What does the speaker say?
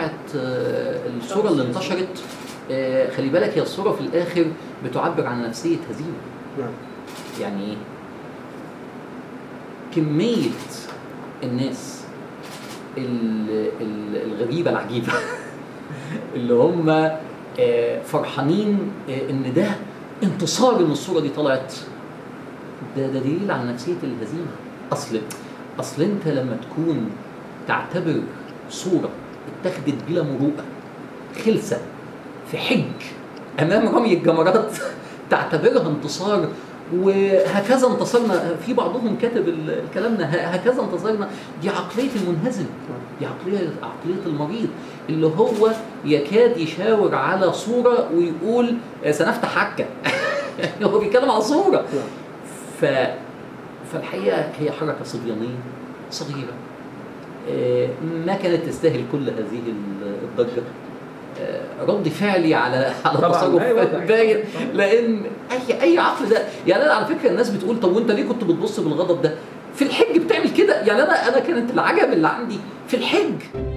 بتاعت آه، الصوره اللي انتشرت آه، خلي بالك هي الصوره في الاخر بتعبر عن نفسيه هزيمه نعم يعني ايه؟ كميه الناس ال- ال- الغريبه العجيبه اللي هم آه، فرحانين آه، ان ده انتصار ان الصوره دي طلعت ده ده دليل على نفسيه الهزيمه اصل اصل انت لما تكون تعتبر صوره اتخذت بلا مروءه خلسه في حج امام رمي الجمرات تعتبرها انتصار وهكذا انتصرنا في بعضهم كاتب ال- الكلام ده ه- هكذا انتصرنا دي عقليه المنهزم دي عقليه عقليه المريض اللي هو يكاد يشاور على صوره ويقول آه، سنفتح عكا هو بيتكلم على صوره نعم ف فالحقيقه هي حركه صبيانيه صغيره آه، ما كانت تستاهل كل هذه الضجه آه، رد فعلي على على طبعاً، تصرف أيوة، طبعاً. باين لان اي اي عقل ده يعني انا على فكره الناس بتقول طب وانت ليه كنت بتبص بالغضب ده؟ في الحج بتعمل كده يعني انا انا كانت العجب اللي عندي في الحج